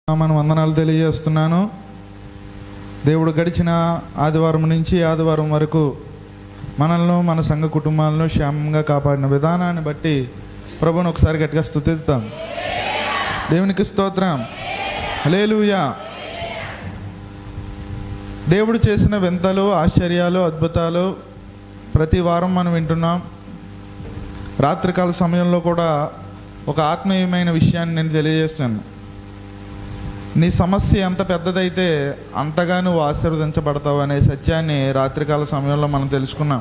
మన వందనాలు తెలియజేస్తున్నాను దేవుడు గడిచిన ఆదివారం నుంచి ఆదివారం వరకు మనల్ని మన సంఘ కుటుంబాలను క్షేమంగా కాపాడిన విధానాన్ని బట్టి ప్రభుని ఒకసారి గట్టిగా స్తుతిద్దాం దేవునికి స్తోత్రం హలేలుయా దేవుడు చేసిన వింతలు ఆశ్చర్యాలు అద్భుతాలు ప్రతి వారం మనం వింటున్నాం రాత్రికాల సమయంలో కూడా ఒక ఆత్మీయమైన విషయాన్ని నేను తెలియజేస్తున్నాను నీ సమస్య ఎంత పెద్దదైతే అంతగా నువ్వు ఆశీర్వదించబడతావు అనే సత్యాన్ని రాత్రికాల సమయంలో మనం తెలుసుకున్నాం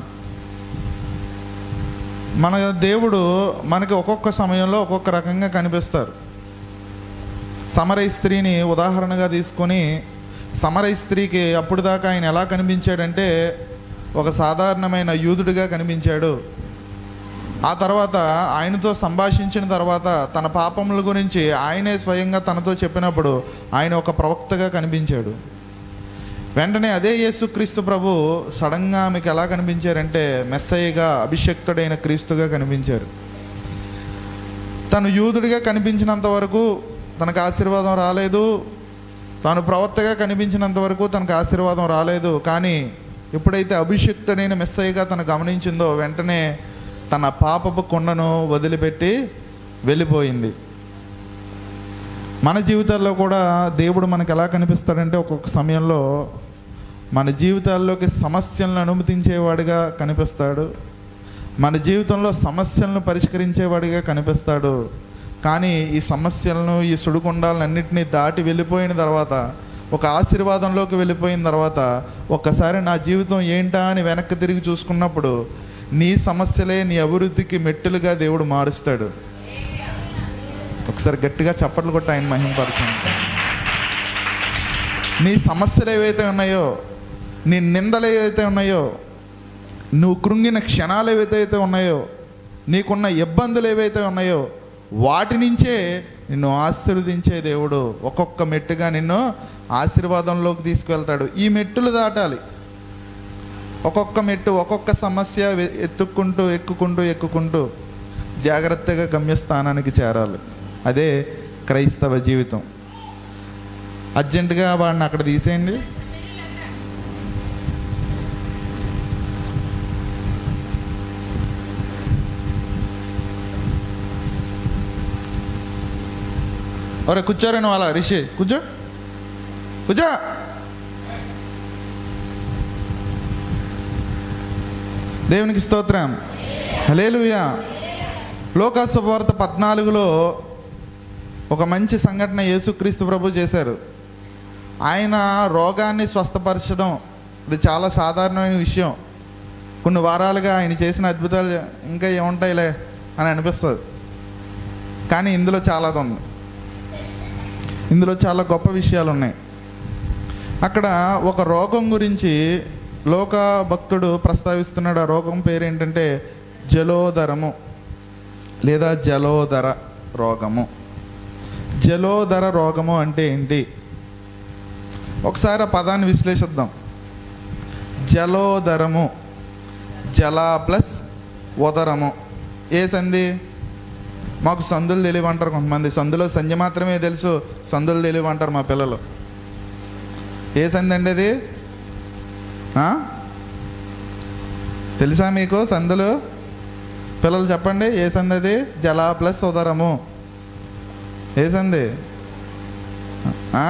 మన దేవుడు మనకి ఒక్కొక్క సమయంలో ఒక్కొక్క రకంగా కనిపిస్తారు సమరై స్త్రీని ఉదాహరణగా తీసుకొని సమరై స్త్రీకి అప్పుడు దాకా ఆయన ఎలా కనిపించాడంటే ఒక సాధారణమైన యూదుడిగా కనిపించాడు ఆ తర్వాత ఆయనతో సంభాషించిన తర్వాత తన పాపముల గురించి ఆయనే స్వయంగా తనతో చెప్పినప్పుడు ఆయన ఒక ప్రవక్తగా కనిపించాడు వెంటనే అదే యేసుక్రీస్తు ప్రభు సడన్గా మీకు ఎలా కనిపించారంటే మెస్సయ్యగా అభిషక్తుడైన క్రీస్తుగా కనిపించారు తను యూదుడిగా కనిపించినంత వరకు తనకు ఆశీర్వాదం రాలేదు తాను ప్రవక్తగా కనిపించినంత వరకు తనకు ఆశీర్వాదం రాలేదు కానీ ఎప్పుడైతే అభిషక్తుడైన మెస్సయ్యగా తను గమనించిందో వెంటనే తన పాపపు కొండను వదిలిపెట్టి వెళ్ళిపోయింది మన జీవితాల్లో కూడా దేవుడు మనకు ఎలా కనిపిస్తాడంటే ఒక్కొక్క సమయంలో మన జీవితాల్లోకి సమస్యలను అనుమతించేవాడిగా కనిపిస్తాడు మన జీవితంలో సమస్యలను పరిష్కరించేవాడిగా కనిపిస్తాడు కానీ ఈ సమస్యలను ఈ సుడిగుండాలన్నింటినీ దాటి వెళ్ళిపోయిన తర్వాత ఒక ఆశీర్వాదంలోకి వెళ్ళిపోయిన తర్వాత ఒక్కసారి నా జీవితం ఏంటా అని వెనక్కి తిరిగి చూసుకున్నప్పుడు నీ సమస్యలే నీ అభివృద్ధికి మెట్టులుగా దేవుడు మారుస్తాడు ఒకసారి గట్టిగా చప్పట్లు కొట్టి ఆయన మహింపరచండి నీ సమస్యలు ఏవైతే ఉన్నాయో నీ నిందలు ఏవైతే ఉన్నాయో నువ్వు కృంగిన క్షణాలు ఏవైతే అయితే ఉన్నాయో నీకున్న ఇబ్బందులు ఏవైతే ఉన్నాయో వాటి నుంచే నిన్ను ఆశీర్వదించే దేవుడు ఒక్కొక్క మెట్టుగా నిన్ను ఆశీర్వాదంలోకి తీసుకువెళ్తాడు ఈ మెట్టులు దాటాలి ఒక్కొక్క మెట్టు ఒక్కొక్క సమస్య వె- ఎత్తుక్కుంటూ ఎక్కుకుంటూ ఎక్కుకుంటూ జాగ్రత్తగా గమ్యస్థానానికి చేరాలి అదే క్రైస్తవ జీవితం అర్జెంటుగా వాడిని అక్కడ తీసేయండి ఒరే కూర్చోరేను వాళ్ళ రిషి కూర్చో కూర్చో దేవునికి స్తోత్రం హలేలుయా లోకాసు వార్త పద్నాలుగులో ఒక మంచి సంఘటన యేసుక్రీస్తు ప్రభు చేశారు ఆయన రోగాన్ని స్వస్థపరచడం ఇది చాలా సాధారణమైన విషయం కొన్ని వారాలుగా ఆయన చేసిన అద్భుతాలు ఇంకా ఏముంటాయిలే అని అనిపిస్తుంది కానీ ఇందులో చాలా ఉంది ఇందులో చాలా గొప్ప విషయాలు ఉన్నాయి అక్కడ ఒక రోగం గురించి లోక భక్తుడు ప్రస్తావిస్తున్నాడు ఆ రోగం పేరు ఏంటంటే జలోదరము లేదా జలోదర రోగము జలోదర రోగము అంటే ఏంటి ఒకసారి ఆ పదాన్ని విశ్లేషిద్దాం జలోదరము జల ప్లస్ ఉదరము ఏ సంధి మాకు సందులు తెలియవంటారు కొంతమంది సందులో సంధ్య మాత్రమే తెలుసు సందులు తెలియవంటారు మా పిల్లలు ఏ సంధి అండి అది ఆ? తెలుసా మీకు సందులు పిల్లలు చెప్పండి ఏ సంధి అది జల ప్లస్ ఉదరము ఏ సంధి ఆ?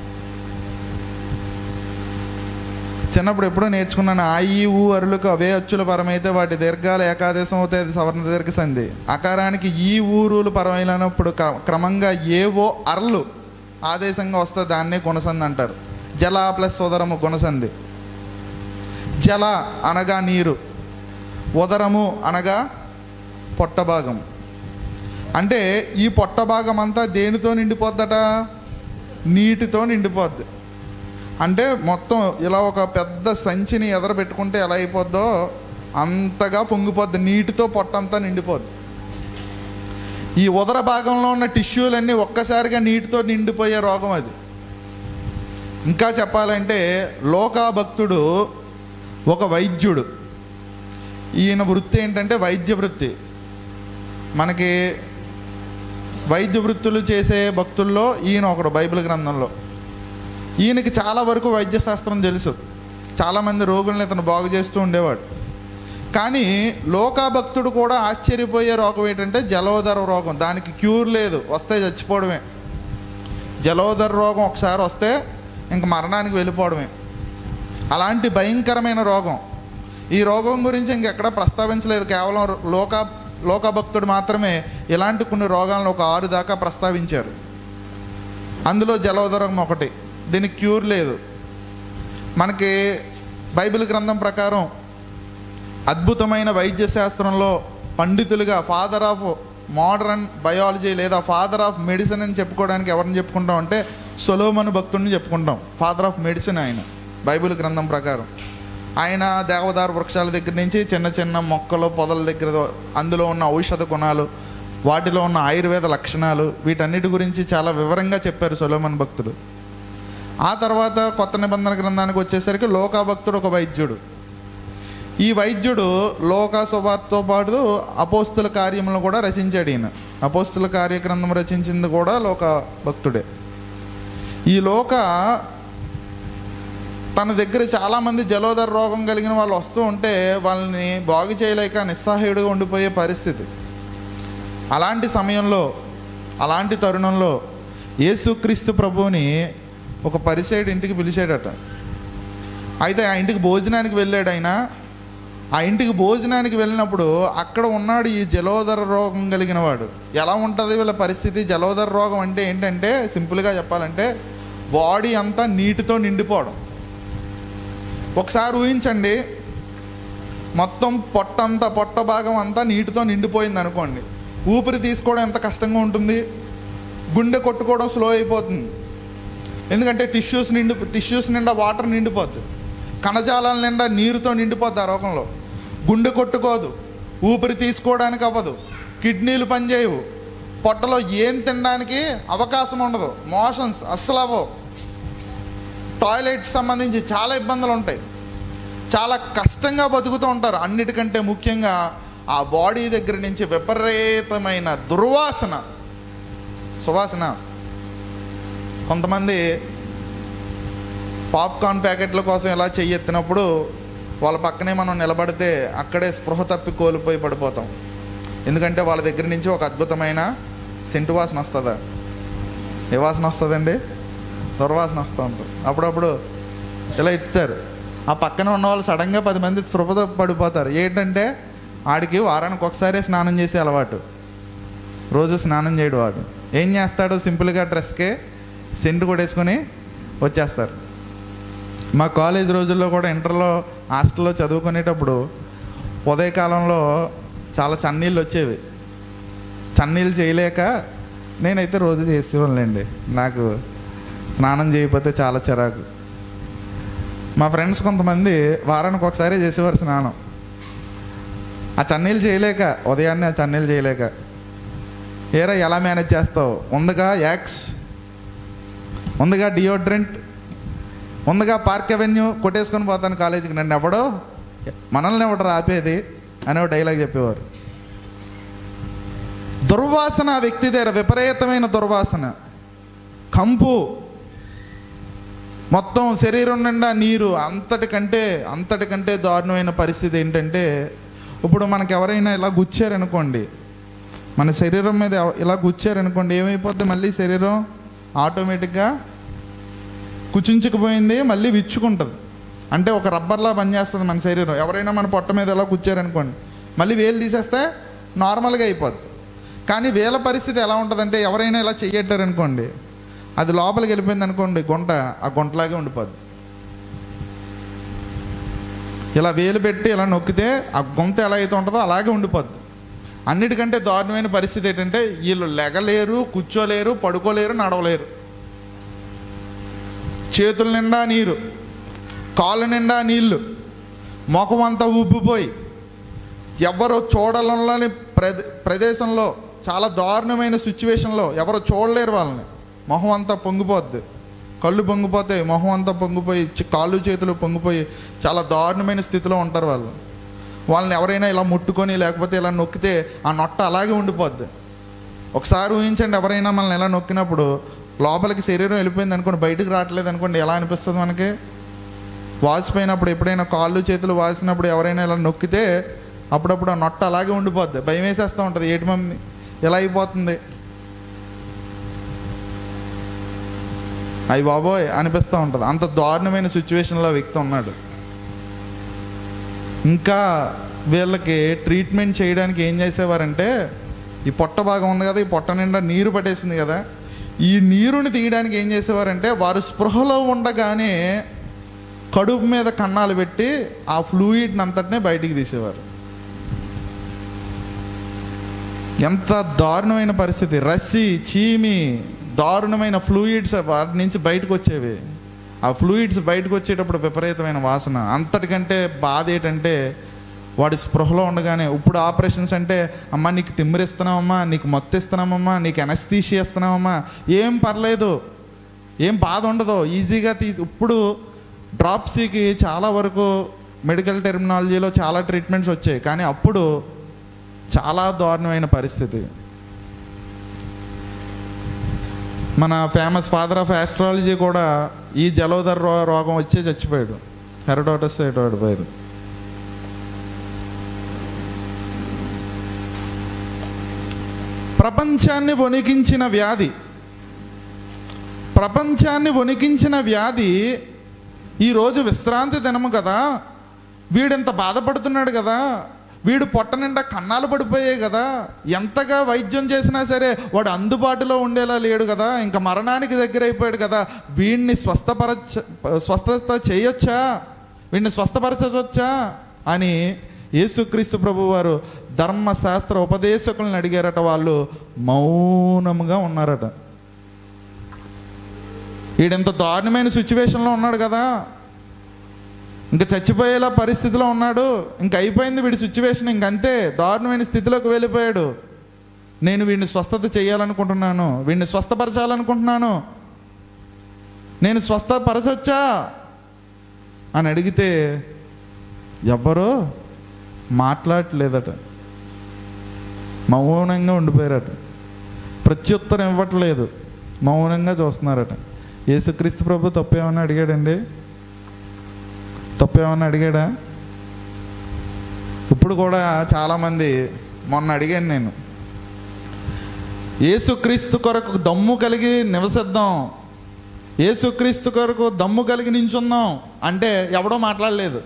చిన్నప్పుడు ఎప్పుడో నేర్చుకున్నాను ఆ ఈ ఊ అరులకు అవే అచ్చుల పరమైతే వాటి దీర్ఘాలు ఏకాదేశం అవుతాయి అది సవర్ణ దీర్ఘ సంధి అకారానికి ఈ ఊరులు పరమైనప్పుడు క్ర- క్రమంగా ఏవో అరలు ఆదేశంగా వస్తే దాన్నే గుణసంధి అంటారు జల ప్లస్ ఉదరము గుణసంధి జల అనగా నీరు ఉదరము అనగా పొట్ట భాగం అంటే ఈ పొట్ట భాగం అంతా దేనితో నిండిపోద్దట నీటితో నిండిపోద్ది అంటే మొత్తం ఇలా ఒక పెద్ద సంచిని ఎదర పెట్టుకుంటే ఎలా అయిపోద్దో అంతగా పొంగిపోద్ది నీటితో పొట్టంతా నిండిపోద్ది ఈ ఉదర భాగంలో ఉన్న టిష్యూలన్నీ ఒక్కసారిగా నీటితో నిండిపోయే రోగం అది ఇంకా చెప్పాలంటే లోకాభక్తుడు ఒక వైద్యుడు ఈయన వృత్తి ఏంటంటే వైద్య వృత్తి మనకి వైద్య వృత్తులు చేసే భక్తుల్లో ఈయన ఒకడు బైబిల్ గ్రంథంలో ఈయనకి చాలా వరకు వైద్య శాస్త్రం తెలుసు చాలామంది రోగుల్ని ఇతను బాగు చేస్తూ ఉండేవాడు కానీ లోకాభక్తుడు కూడా ఆశ్చర్యపోయే రోగం ఏంటంటే జలోదర రోగం దానికి క్యూర్ లేదు వస్తే చచ్చిపోవడమే జలోదర రోగం ఒకసారి వస్తే ఇంక మరణానికి వెళ్ళిపోవడమే అలాంటి భయంకరమైన రోగం ఈ రోగం గురించి ఇంకెక్కడ ప్రస్తావించలేదు కేవలం లోక లోకభక్తుడు మాత్రమే ఇలాంటి కొన్ని రోగాలను ఒక ఆరు దాకా ప్రస్తావించారు అందులో జలోదరం ఒకటి దీనికి క్యూర్ లేదు మనకి బైబిల్ గ్రంథం ప్రకారం అద్భుతమైన వైద్య శాస్త్రంలో పండితులుగా ఫాదర్ ఆఫ్ మోడర్న్ బయాలజీ లేదా ఫాదర్ ఆఫ్ మెడిసిన్ అని చెప్పుకోవడానికి ఎవరిని చెప్పుకుంటాం అంటే సొలోమన్ భక్తుడిని చెప్పుకుంటాం ఫాదర్ ఆఫ్ మెడిసిన్ ఆయన బైబిల్ గ్రంథం ప్రకారం ఆయన దేవదారు వృక్షాల దగ్గర నుంచి చిన్న చిన్న మొక్కలు పొదల దగ్గర అందులో ఉన్న ఔషధ గుణాలు వాటిలో ఉన్న ఆయుర్వేద లక్షణాలు వీటన్నిటి గురించి చాలా వివరంగా చెప్పారు సొలోమన్ భక్తుడు ఆ తర్వాత కొత్త నిబంధన గ్రంథానికి వచ్చేసరికి లోకా భక్తుడు ఒక వైద్యుడు ఈ వైద్యుడు లోక సువార్తతో పాటు అపోస్తుల కార్యములను కూడా రచించాడు ఈయన అపోస్తుల కార్యగ్రంథం రచించింది కూడా లోక భక్తుడే ఈ లోక తన దగ్గర చాలామంది జలోదర రోగం కలిగిన వాళ్ళు వస్తూ ఉంటే వాళ్ళని బాగు చేయలేక నిస్సహాయుడిగా ఉండిపోయే పరిస్థితి అలాంటి సమయంలో అలాంటి తరుణంలో యేసుక్రీస్తు ప్రభువుని ఒక పరిసైడ్ ఇంటికి పిలిచాడట అయితే ఆ ఇంటికి భోజనానికి వెళ్ళాడు ఆయన ఆ ఇంటికి భోజనానికి వెళ్ళినప్పుడు అక్కడ ఉన్నాడు ఈ జలోదర రోగం కలిగిన వాడు ఎలా ఉంటుంది వీళ్ళ పరిస్థితి జలోదర రోగం అంటే ఏంటంటే సింపుల్గా చెప్పాలంటే బాడీ అంతా నీటితో నిండిపోవడం ఒకసారి ఊహించండి మొత్తం పొట్టంతా పొట్ట భాగం అంతా నీటితో నిండిపోయింది అనుకోండి ఊపిరి తీసుకోవడం ఎంత కష్టంగా ఉంటుంది గుండె కొట్టుకోవడం స్లో అయిపోతుంది ఎందుకంటే టిష్యూస్ నిండి టిష్యూస్ నిండా వాటర్ నిండిపోద్ది కణజాలాల నిండా నీరుతో నిండిపోద్ది ఆ రోగంలో గుండె కొట్టుకోదు ఊపిరి తీసుకోవడానికి అవ్వదు కిడ్నీలు పనిచేయవు పొట్టలో ఏం తినడానికి అవకాశం ఉండదు మోషన్స్ అస్సలు అవ్వవు టాయిలెట్ సంబంధించి చాలా ఇబ్బందులు ఉంటాయి చాలా కష్టంగా బతుకుతూ ఉంటారు అన్నిటికంటే ముఖ్యంగా ఆ బాడీ దగ్గర నుంచి విపరీతమైన దుర్వాసన సువాసన కొంతమంది పాప్కార్న్ ప్యాకెట్ల కోసం ఇలా చెయ్యెత్తినప్పుడు వాళ్ళ పక్కనే మనం నిలబడితే అక్కడే స్పృహ తప్పి కోల్పోయి పడిపోతాం ఎందుకంటే వాళ్ళ దగ్గర నుంచి ఒక అద్భుతమైన సెంటు వాసన వస్తుందా ఏ వాసన వస్తుందండి దుర్వాసన వస్తూ ఉంటుంది అప్పుడప్పుడు ఇలా ఎత్తారు ఆ పక్కన ఉన్న వాళ్ళు సడన్గా పది మంది స్పృహతో పడిపోతారు ఏంటంటే ఆడికి వారానికి ఒకసారి స్నానం చేసే అలవాటు రోజు స్నానం చేయడు వాడు ఏం చేస్తాడు సింపుల్గా డ్రెస్కే సెంటు కొట్టేసుకొని వచ్చేస్తారు మా కాలేజ్ రోజుల్లో కూడా ఇంటర్లో హాస్టల్లో చదువుకునేటప్పుడు ఉదయకాలంలో చాలా చన్నీళ్ళు వచ్చేవి చన్నీళ్ళు చేయలేక నేనైతే రోజు చేసేవాళ్ళండి నాకు స్నానం చేయకపోతే చాలా చిరాకు మా ఫ్రెండ్స్ కొంతమంది వారానికి ఒకసారి చేసేవారు స్నానం ఆ చన్నీళ్ళు చేయలేక ఉదయాన్నే ఆ చన్నీళ్ళు చేయలేక ఏరా ఎలా మేనేజ్ చేస్తావు ఉందిగా యాక్స్ ఉందిగా డియోడ్రెంట్ ఉందిగా పార్క్ అవెన్యూ కొట్టేసుకొని పోతాను కాలేజీకి నన్ను ఎవడో మనల్ని ఎవడో ఆపేది అని ఒక డైలాగ్ చెప్పేవారు దుర్వాసన ఆ వ్యక్తి దగ్గర విపరీతమైన దుర్వాసన కంపు మొత్తం శరీరం నిండా నీరు అంతటికంటే అంతటికంటే దారుణమైన పరిస్థితి ఏంటంటే ఇప్పుడు మనకు ఎవరైనా ఇలా గుచ్చారనుకోండి మన శరీరం మీద ఎవ- ఇలా గుచ్చారనుకోండి ఏమైపోద్ది మళ్ళీ శరీరం ఆటోమేటిక్గా కుచించుకుపోయింది మళ్ళీ విచ్చుకుంటుంది అంటే ఒక రబ్బర్లా పనిచేస్తుంది మన శరీరం ఎవరైనా మన పొట్ట మీద ఎలా కూర్చారనుకోండి మళ్ళీ వేలు తీసేస్తే నార్మల్గా అయిపోద్ది కానీ వేల పరిస్థితి ఎలా ఉంటుందంటే ఎవరైనా ఇలా చెయ్యట్టారనుకోండి అది లోపలికి వెళ్ళిపోయింది అనుకోండి గుంట ఆ గుంటలాగే ఉండిపోద్ది ఇలా వేలు పెట్టి ఇలా నొక్కితే ఆ గుంత ఎలా అయితే ఉంటుందో అలాగే ఉండిపోద్ది అన్నిటికంటే దారుణమైన పరిస్థితి ఏంటంటే వీళ్ళు లెగలేరు కూర్చోలేరు పడుకోలేరు నడవలేరు చేతుల నిండా నీరు కాళ్ళ నిండా నీళ్లు ముఖం అంతా ఉబ్బిపోయి ఎవరు చూడాలని ప్రదే ప్రదేశంలో చాలా దారుణమైన సిచ్యువేషన్లో ఎవరు చూడలేరు వాళ్ళని మొహం అంతా పొంగిపోద్ది కళ్ళు పొంగిపోతాయి మొహం అంతా పొంగిపోయి చి- కాళ్ళు చేతులు పొంగిపోయి చాలా దారుణమైన స్థితిలో ఉంటారు వాళ్ళు వాళ్ళని ఎవరైనా ఇలా ముట్టుకొని లేకపోతే ఇలా నొక్కితే ఆ నొట్ట అలాగే ఉండిపోద్ది ఒకసారి ఊహించండి ఎవరైనా మనల్ని ఎలా నొక్కినప్పుడు లోపలికి శరీరం వెళ్ళిపోయింది అనుకోండి బయటకు రావట్లేదు అనుకోండి ఎలా అనిపిస్తుంది మనకి వాసిపోయినప్పుడు ఎప్పుడైనా కాళ్ళు చేతులు వాసినప్పుడు ఎవరైనా ఇలా నొక్కితే అప్పుడప్పుడు ఆ నొట్ట అలాగే ఉండిపోద్ది భయం వేసేస్తూ ఉంటుంది ఏటి మమ్మీ ఎలా అయిపోతుంది అయ్యి బాబోయ్ అనిపిస్తూ ఉంటుంది అంత దారుణమైన సిచ్యువేషన్లో ఆ వ్యక్తి ఉన్నాడు ఇంకా వీళ్ళకి ట్రీట్మెంట్ చేయడానికి ఏం చేసేవారంటే ఈ పొట్ట భాగం ఉంది కదా ఈ పొట్ట నిండా నీరు పట్టేసింది కదా ఈ నీరుని తీయడానికి ఏం చేసేవారంటే వారు స్పృహలో ఉండగానే కడుపు మీద కన్నాలు పెట్టి ఆ ఫ్లూయిడ్ని అంతటినే బయటికి తీసేవారు ఎంత దారుణమైన పరిస్థితి రస్సి చీమి దారుణమైన ఫ్లూయిడ్స్ వాటి నుంచి బయటకు వచ్చేవి ఆ ఫ్లూయిడ్స్ బయటకు వచ్చేటప్పుడు విపరీతమైన వాసన అంతటికంటే బాధ ఏంటంటే వాడి స్పృహలో ఉండగానే ఇప్పుడు ఆపరేషన్స్ అంటే అమ్మ నీకు తిమ్మిరిస్తున్నామమ్మా నీకు మత్తు ఇస్తున్నామమ్మా నీకు ఎనస్థీషియా ఇస్తున్నామమ్మా ఏం పర్లేదు ఏం బాధ ఉండదు ఈజీగా తీసి ఇప్పుడు డ్రాప్సీకి చాలా వరకు మెడికల్ టెర్మినాలజీలో చాలా ట్రీట్మెంట్స్ వచ్చాయి కానీ అప్పుడు చాలా దారుణమైన పరిస్థితి మన ఫేమస్ ఫాదర్ ఆఫ్ ఆస్ట్రాలజీ కూడా ఈ జలోదర రో- రోగం వచ్చే చచ్చిపోయాడు హెరడోటస్ పోయాడు ప్రపంచాన్ని వణికించిన వ్యాధి ప్రపంచాన్ని వణికించిన వ్యాధి ఈరోజు విశ్రాంతి దినము కదా వీడింత బాధపడుతున్నాడు కదా వీడు పొట్ట నిండా కన్నాలు పడిపోయాయి కదా ఎంతగా వైద్యం చేసినా సరే వాడు అందుబాటులో ఉండేలా లేడు కదా ఇంకా మరణానికి దగ్గర అయిపోయాడు కదా వీడిని స్వస్థపరచ స్వస్థత చేయొచ్చా వీడిని స్వస్థపరచవచ్చా అని యేసుక్రీస్తు ప్రభు వారు ధర్మశాస్త్ర ఉపదేశకులను అడిగారట వాళ్ళు మౌనముగా ఉన్నారట వీడెంత దారుణమైన సిచ్యువేషన్లో ఉన్నాడు కదా ఇంకా చచ్చిపోయేలా పరిస్థితిలో ఉన్నాడు ఇంక అయిపోయింది వీడి సిచ్యువేషన్ ఇంకంతే దారుణమైన స్థితిలోకి వెళ్ళిపోయాడు నేను వీడిని స్వస్థత చేయాలనుకుంటున్నాను వీడిని స్వస్థపరచాలనుకుంటున్నాను నేను స్వస్థపరచొచ్చా అని అడిగితే ఎవ్వరూ మాట్లాడట్లేదట మౌనంగా ఉండిపోయారట ప్రత్యుత్తరం ఇవ్వట్లేదు మౌనంగా చూస్తున్నారట యేసుక్రీస్తు ప్రభు తప్పేమన్నా అడిగాడండి తప్పేమన్నా అడిగాడా ఇప్పుడు కూడా చాలామంది మొన్న అడిగాను నేను యేసుక్రీస్తు కొరకు దమ్ము కలిగి నివసిద్దాం యేసుక్రీస్తు కొరకు దమ్ము కలిగి నించుందాం అంటే ఎవడో మాట్లాడలేదు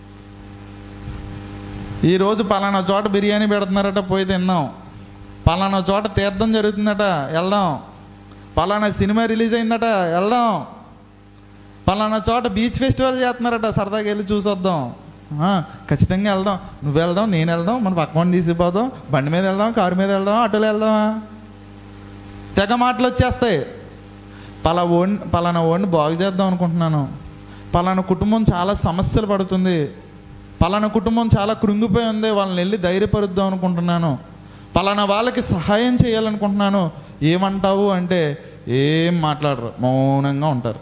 ఈరోజు పలానా చోట బిర్యానీ పెడుతున్నారట పోయి తిందాం పలానా చోట తీర్థం జరుగుతుందట వెళ్దాం పలానా సినిమా రిలీజ్ అయిందట వెళ్దాం పలానా చోట బీచ్ ఫెస్టివల్ చేస్తున్నారట సరదాగా వెళ్ళి చూసొద్దాం ఆ, ఖచ్చితంగా వెళ్దాం నువ్వు వెళ్దాం నేను వెళ్దాం మన పక్కన తీసిపోదాం బండి మీద వెళ్దాం కారు మీద వెళ్దాం ఆటోలో వెళ్దామా తెగ మాటలు వచ్చేస్తాయి పలా ఓన్ పలానా ఓడిని బాగు చేద్దాం అనుకుంటున్నాను పలానా కుటుంబం చాలా సమస్యలు పడుతుంది పలానా కుటుంబం చాలా కృంగిపోయి ఉంది వాళ్ళని వెళ్ళి ధైర్యపరుద్దాం అనుకుంటున్నాను పలానా వాళ్ళకి సహాయం చేయాలనుకుంటున్నాను ఏమంటావు అంటే ఏం మాట్లాడరు మౌనంగా ఉంటారు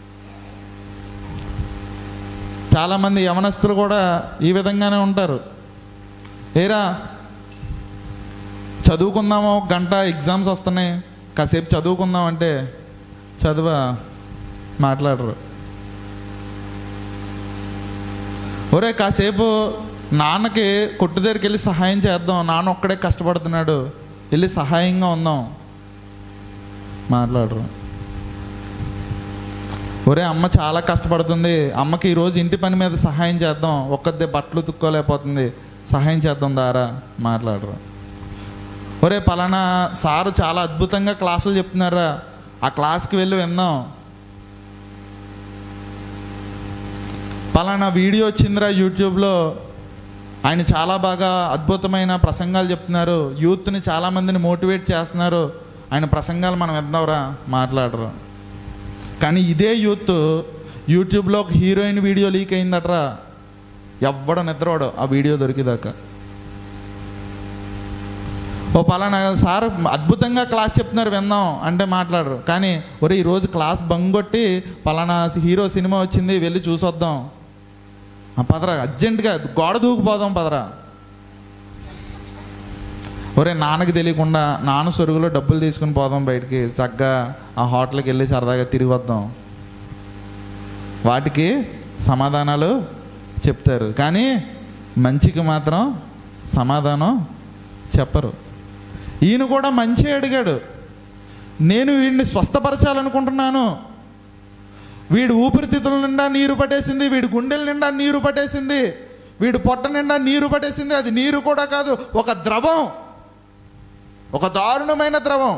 చాలామంది యవనస్తులు కూడా ఈ విధంగానే ఉంటారు ఏరా చదువుకుందామా ఒక గంట ఎగ్జామ్స్ వస్తున్నాయి కాసేపు చదువుకుందాం అంటే చదువా మాట్లాడరు ఒరే కాసేపు నాన్నకి కొట్టు దగ్గరికి వెళ్ళి సహాయం చేద్దాం నాన్న ఒక్కడే కష్టపడుతున్నాడు వెళ్ళి సహాయంగా ఉందాం మాట్లాడరు ఒరే అమ్మ చాలా కష్టపడుతుంది అమ్మకి ఈరోజు ఇంటి పని మీద సహాయం చేద్దాం ఒక్కదే బట్టలు తుక్కోలేకపోతుంది సహాయం చేద్దాం దారా మాట్లాడరు ఒరే పలానా సారు చాలా అద్భుతంగా క్లాసులు చెప్తున్నారా ఆ క్లాస్కి వెళ్ళి విందాం పలానా వీడియో వచ్చిందిరా యూట్యూబ్లో ఆయన చాలా బాగా అద్భుతమైన ప్రసంగాలు చెప్తున్నారు యూత్ని చాలామందిని మోటివేట్ చేస్తున్నారు ఆయన ప్రసంగాలు మనం విందాంరా మాట్లాడరు కానీ ఇదే యూత్ యూట్యూబ్లో ఒక హీరోయిన్ వీడియో లీక్ అయిందట్రా ఎవ్వడ నిద్రవాడు ఆ వీడియో దొరికేదాకా ఓ పలానా సార్ అద్భుతంగా క్లాస్ చెప్తున్నారు విందాం అంటే మాట్లాడరు కానీ ఒరే ఈరోజు క్లాస్ బంగొట్టి పలానా హీరో సినిమా వచ్చింది వెళ్ళి చూసొద్దాం ఆ పదరా అర్జెంటుగా గోడ దూకుపోదాం పదరా ఒరే నాన్నకి తెలియకుండా నాన్న సొరుగులో డబ్బులు తీసుకుని పోదాం బయటికి చక్కగా ఆ హోటల్కి వెళ్ళి సరదాగా తిరిగి వద్దాం వాటికి సమాధానాలు చెప్తారు కానీ మంచికి మాత్రం సమాధానం చెప్పరు ఈయన కూడా మంచి అడిగాడు నేను వీడిని స్వస్థపరచాలనుకుంటున్నాను వీడు ఊపిరితిత్తుల నిండా నీరు పట్టేసింది వీడి గుండెల నిండా నీరు పట్టేసింది వీడు పొట్ట నిండా నీరు పట్టేసింది అది నీరు కూడా కాదు ఒక ద్రవం ఒక దారుణమైన ద్రవం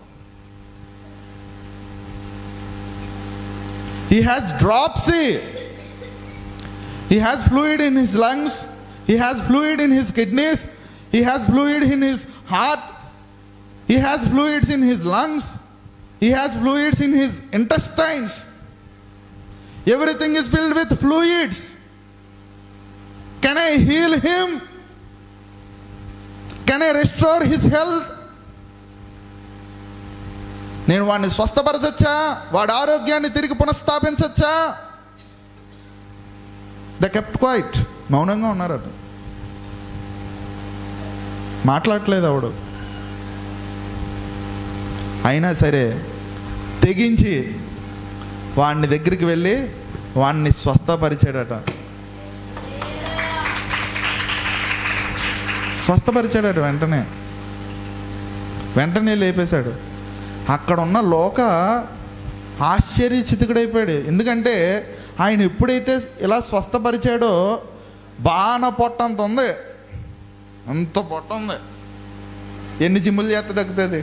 he has dropsy he has fluid in his lungs he has fluid in his kidneys he has fluid in his heart he has fluids in his lungs he has fluids in his intestines everything is filled with fluids can I heal him can I restore his health నేను వాడిని స్వస్థపరచొచ్చా వాడి ఆరోగ్యాన్ని తిరిగి పునఃస్థాపించొచ్చా the kept quiet మౌనంగా ఉన్నారట మాట్లాడట్లేదు ఆవిడ అయినా సరే తెగించి వాడిని దగ్గరికి వెళ్ళి వాడిని స్వస్థపరిచాడట స్వస్థపరిచాడట వెంటనే వెంటనే లేపేశాడు అక్కడ ఉన్న లోక ఆశ్చర్యచితుకుడైపోయాడు ఎందుకంటే ఆయన ఎప్పుడైతే ఇలా స్వస్థపరిచాడో బాణ పొట్టంత ఉంది అంత పొట్ట ఉంది ఎన్ని జిమ్ములు చేస్తే తగ్గుతుంది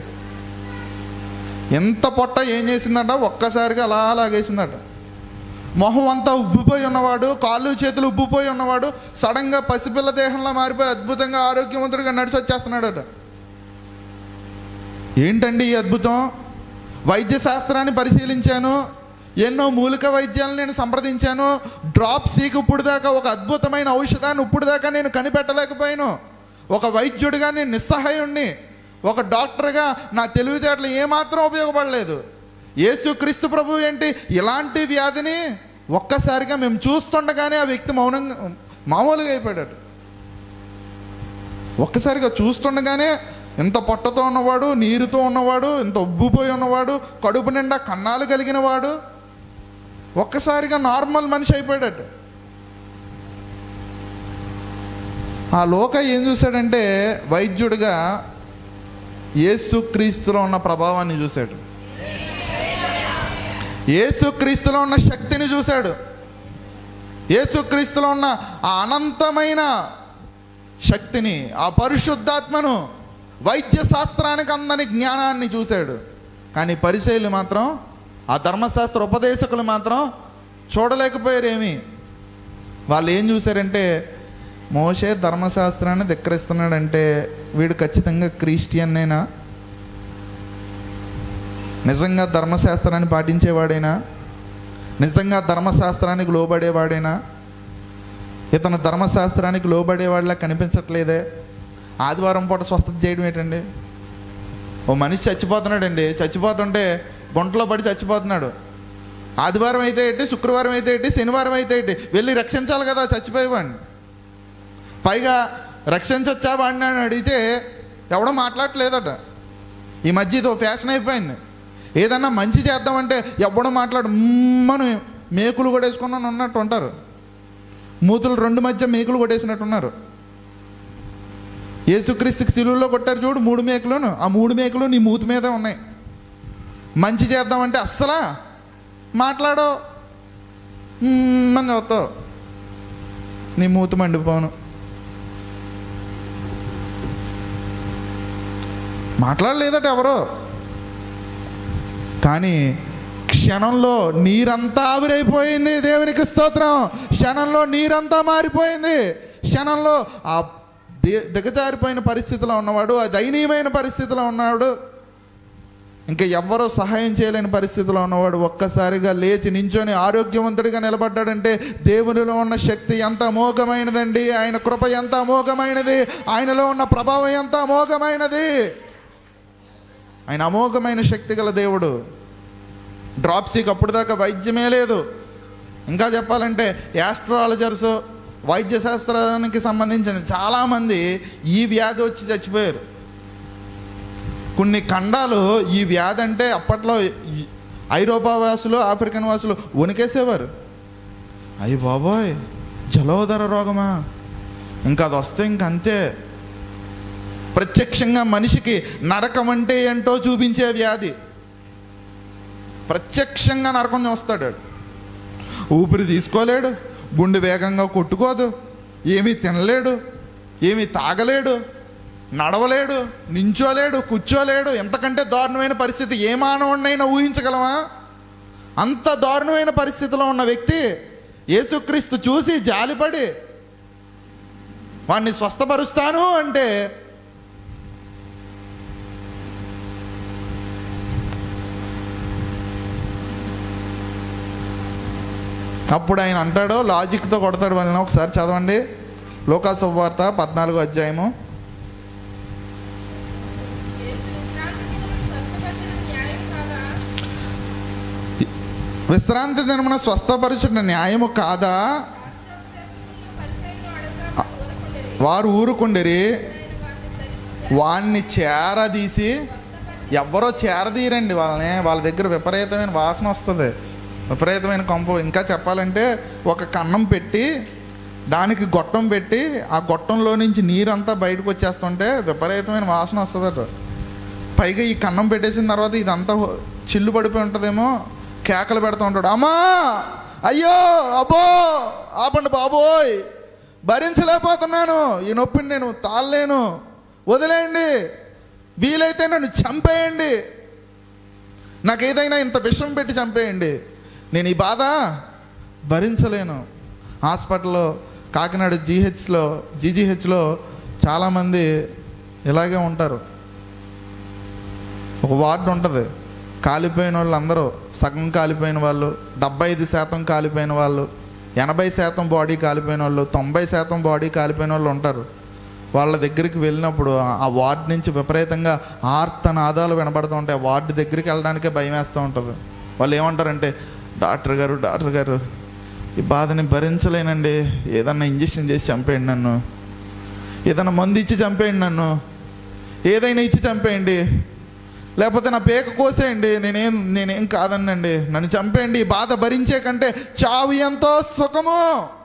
ఎంత పొట్ట ఏం చేసిందట ఒక్కసారిగా అలా లాగేసిందట మొహం అంతా ఉబ్బిపోయి ఉన్నవాడు కాళ్ళు చేతులు ఉబ్బిపోయి ఉన్నవాడు సడన్గా పసిపిల్ల దేహంలో మారిపోయి అద్భుతంగా ఆరోగ్యవంతుడిగా నడిచి వచ్చేస్తున్నాడట ఏంటండి ఈ అద్భుతం వైద్య శాస్త్రాన్ని పరిశీలించాను ఎన్నో మూలిక వైద్యాలను నేను సంప్రదించాను డ్రాప్ సీక్ ఇప్పుడు దాకా ఒక అద్భుతమైన ఔషధాన్ని ఇప్పుడు దాకా నేను కనిపెట్టలేకపోయాను ఒక వైద్యుడిగా నేను నిస్సహాయుణ్ణి ఒక డాక్టర్గా నా తెలివితేటలు ఏమాత్రం ఉపయోగపడలేదు యేసు క్రీస్తు ప్రభు ఏంటి ఇలాంటి వ్యాధిని ఒక్కసారిగా మేము చూస్తుండగానే ఆ వ్యక్తి మౌనంగా మామూలుగా అయిపోయాడు ఒక్కసారిగా చూస్తుండగానే ఇంత పొట్టతో ఉన్నవాడు నీరుతో ఉన్నవాడు ఇంత ఉబ్బిపోయి ఉన్నవాడు కడుపు నిండా కన్నాలు కలిగిన వాడు ఒక్కసారిగా నార్మల్ మనిషి అయిపోయాడు ఆ లోక ఏం చూశాడంటే వైద్యుడిగా యేసుక్రీస్తులో ఉన్న ప్రభావాన్ని చూశాడు యేసుక్రీస్తులో ఉన్న శక్తిని చూశాడు యేసుక్రీస్తులో ఉన్న ఆ అనంతమైన శక్తిని ఆ పరిశుద్ధాత్మను వైద్య శాస్త్రానికి అందని జ్ఞానాన్ని చూశాడు కానీ పరిశైలు మాత్రం ఆ ధర్మశాస్త్ర ఉపదేశకులు మాత్రం చూడలేకపోయారేమి వాళ్ళు ఏం చూశారంటే మోషే ధర్మశాస్త్రాన్ని ధిక్కరిస్తున్నాడంటే వీడు ఖచ్చితంగా క్రిస్టియన్నేనా నిజంగా ధర్మశాస్త్రాన్ని పాటించేవాడేనా నిజంగా ధర్మశాస్త్రానికి లోబడేవాడేనా ఇతను ధర్మశాస్త్రానికి లోబడేవాడిలా కనిపించట్లేదే ఆదివారం పూట స్వస్థత చేయడం ఏంటండి ఓ మనిషి చచ్చిపోతున్నాడండి చచ్చిపోతుంటే గుంటలో పడి చచ్చిపోతున్నాడు ఆదివారం అయితే ఏంటి శుక్రవారం అయితే ఏంటి శనివారం అయితే ఏంటి వెళ్ళి రక్షించాలి కదా చచ్చిపోయేవాడిని పైగా రక్షించొచ్చా వాడిని అని అడిగితే ఎవడో మాట్లాడట్లేదట ఈ మధ్య ఇది ఓ ఫ్యాషన్ అయిపోయింది ఏదన్నా మంచి చేద్దామంటే ఎవడో మాట్లాడు మనం మేకులు కొట్టేసుకున్నాను ఉన్నట్టు ఉంటారు మూతులు రెండు మధ్య మేకులు కొట్టేసినట్టున్నారు యేసుక్రీస్తుకి సిలువలో కొట్టారు చూడు మూడు మేకులను ఆ మూడు మేకులు నీ మూతి మీదే ఉన్నాయి మంచి చేద్దామంటే అస్సలా మాట్లాడో మన అవుతావు నీ మూతి మండిపోను మాట్లాడలేదట ఎవరో కానీ క్షణంలో నీరంతా ఆవిరైపోయింది దేవునికి స్తోత్రం క్షణంలో నీరంతా మారిపోయింది క్షణంలో ఆ ది- దిగజారిపోయిన పరిస్థితిలో ఉన్నవాడు ఆ దయనీయమైన పరిస్థితిలో ఉన్నాడు ఇంకా ఎవ్వరూ సహాయం చేయలేని పరిస్థితిలో ఉన్నవాడు ఒక్కసారిగా లేచి నించొని ఆరోగ్యవంతుడిగా నిలబడ్డాడంటే దేవునిలో ఉన్న శక్తి ఎంత అమోఘమైనదండి ఆయన కృప ఎంత అమోఘమైనది ఆయనలో ఉన్న ప్రభావం ఎంత అమోఘమైనది ఆయన అమోఘమైన శక్తి గల దేవుడు డ్రాప్సీకి అప్పుడు దాకా వైద్యమే లేదు ఇంకా చెప్పాలంటే యాస్ట్రాలజర్స్ వైద్య శాస్త్రానికి సంబంధించిన చాలామంది ఈ వ్యాధి వచ్చి చచ్చిపోయారు కొన్ని ఖండాలు ఈ వ్యాధి అంటే అప్పట్లో ఈ ఐరోపా వాసులు ఆఫ్రికన్ వాసులు వణికేసేవారు అయ్యి బాబోయ్ జలోదర రోగమా ఇంకా అది వస్తే ఇంక అంతే ప్రత్యక్షంగా మనిషికి నరకం అంటే ఏంటో చూపించే వ్యాధి ప్రత్యక్షంగా నరకం చూస్తాడు వాడు. ఊపిరి తీసుకోలేడు గుండె వేగంగా కొట్టుకోదు ఏమీ తినలేడు ఏమీ తాగలేడు నడవలేడు నించోలేడు కూర్చోలేడు ఎంతకంటే దారుణమైన పరిస్థితి ఏ మానవుడినైనా ఊహించగలమా అంత దారుణమైన పరిస్థితిలో ఉన్న వ్యక్తి యేసుక్రీస్తు చూసి జాలిపడి వాణ్ణి స్వస్థపరుస్తాను అంటే అప్పుడు ఆయన అంటాడు లాజిక్తో కొడతాడు వాళ్ళని ఒకసారి చదవండి లోకా శుభవార్త పద్నాలుగో అధ్యాయము యేసు విశ్రాంతి దినమున స్వస్థపరచడం న్యాయం కాదా? విశ్రాంతి దినమున స్వస్థపరచుట న్యాయము కాదా శాస్త్రోపదేశకులను పరిసయ్యులను అడగగా ఊరకుండిరి. వారు ఊరుకుండిరి ఆయన వారిని సరిగ్గా వాణ్ణి చేరదీసి ఎవ్వరో చేరదీయరండి వాళ్ళని వాళ్ళ దగ్గర విపరీతమైన వాసన వస్తుంది విపరీతమైన కంపు ఇంకా చెప్పాలంటే ఒక కన్నం పెట్టి దానికి గొట్టం పెట్టి ఆ గొట్టంలో నుంచి నీరంతా బయటకు వచ్చేస్తుంటే విపరీతమైన వాసన వస్తుందట పైగా ఈ కన్నం పెట్టేసిన తర్వాత ఇదంతా హో- చిల్లు పడిపోయి ఉంటుందేమో కేకలు పెడుతూ ఉంటాడు అమ్మా అయ్యో అబ్బో ఆపండి బాబోయ్ భరించలేకపోతున్నాను ఈ నొప్పిని నేను తాళలేను వదిలేయండి వీలైతే నన్ను చంపేయండి నాకు ఏదైనా ఇంత విషం పెట్టి చంపేయండి నేను ఈ బాధ భరించలేను హాస్పిటల్లో కాకినాడ జీహెచ్లో జీజీహెచ్లో చాలామంది ఇలాగే ఉంటారు ఒక వార్డు ఉంటుంది కాలిపోయిన వాళ్ళు అందరూ సగం కాలిపోయిన వాళ్ళు డెబ్బై ఐదు శాతం కాలిపోయిన వాళ్ళు ఎనభై శాతం బాడీ కాలిపోయిన వాళ్ళు తొంభై శాతం బాడీ కాలిపోయిన వాళ్ళు ఉంటారు వాళ్ళ దగ్గరికి వెళ్ళినప్పుడు ఆ- ఆ వార్డు నుంచి విపరీతంగా ఆర్తనాదాలు వినబడుతూ ఉంటాయి ఆ వార్డు దగ్గరికి వెళ్ళడానికే భయం వేస్తూ ఉంటుంది వాళ్ళు ఏమంటారంటే డాక్టర్ గారు డాక్టర్ గారు ఈ బాధని భరించలేనండి ఏదన్నా ఇంజెక్షన్ చేసి చంపేయండి నన్ను ఏదైనా మందు ఇచ్చి చంపేయండి నన్ను ఏదైనా ఇచ్చి చంపేయండి లేకపోతే నా పేక కోసేయండి నేనేం నేనేం కాదనండి నన్ను చంపేయండి ఈ బాధ భరించే కంటే చావు ఎంతో సుఖము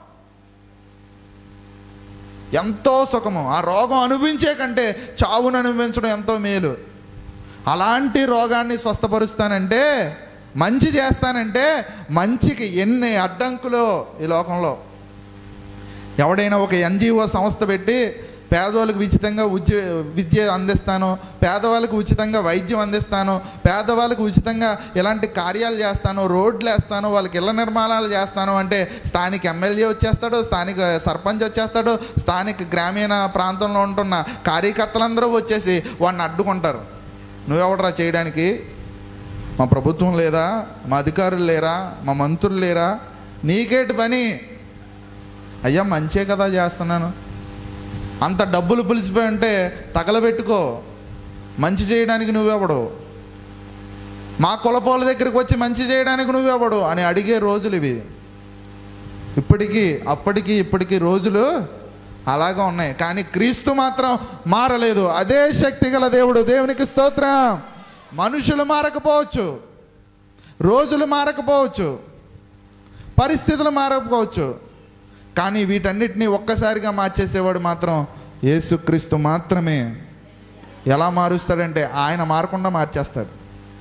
ఎంతో సుఖము ఆ రోగం అనుభవించే కంటే చావును అనుభవించడం ఎంతో మేలు అలాంటి రోగాన్ని స్వస్థపరుస్తానంటే మంచి చేస్తానంటే మంచికి ఎన్ని అడ్డంకులు ఈ లోకంలో ఎవడైనా ఒక ఎన్జిఓ సంస్థ పెట్టి పేదవాళ్ళకి ఉచితంగా ఉద్య విద్య అందిస్తాను పేదవాళ్ళకి ఉచితంగా వైద్యం అందిస్తాను పేదవాళ్ళకి ఉచితంగా ఇలాంటి కార్యాలు చేస్తాను రోడ్లు వేస్తాను వాళ్ళకి ఇళ్ళ నిర్మాణాలు చేస్తాను అంటే స్థానిక ఎమ్మెల్యే వచ్చేస్తాడు స్థానిక సర్పంచ్ వచ్చేస్తాడు స్థానిక గ్రామీణ ప్రాంతంలో ఉంటున్న కార్యకర్తలందరూ వచ్చేసి వాడిని అడ్డుకుంటారు నువ్వెవడరా చేయడానికి మా ప్రభుత్వం లేదా మా అధికారులు లేరా మా మంత్రులు లేరా నీకేటి పని అయ్యా మంచే కదా చేస్తున్నాను అంత డబ్బులు పిలిచిపోయి ఉంటే తగలబెట్టుకో మంచి చేయడానికి నువ్వెవడు మా కులపోల దగ్గరికి వచ్చి మంచి చేయడానికి నువ్వెవడు అని అడిగే రోజులు ఇవి ఇప్పటికీ అప్పటికి ఇప్పటికీ రోజులు అలాగా ఉన్నాయి కానీ క్రీస్తు మాత్రం మారలేదు అదే శక్తి గల దేవుడు దేవునికి స్తోత్రం మనుషులు మారకపోవచ్చు రోజులు మారకపోవచ్చు పరిస్థితులు మారకపోవచ్చు కానీ వీటన్నిటిని ఒక్కసారిగా మార్చేసేవాడు మాత్రం యేసుక్రీస్తు మాత్రమే ఎలా మారుస్తాడంటే ఆయన మారకుండా మార్చేస్తాడు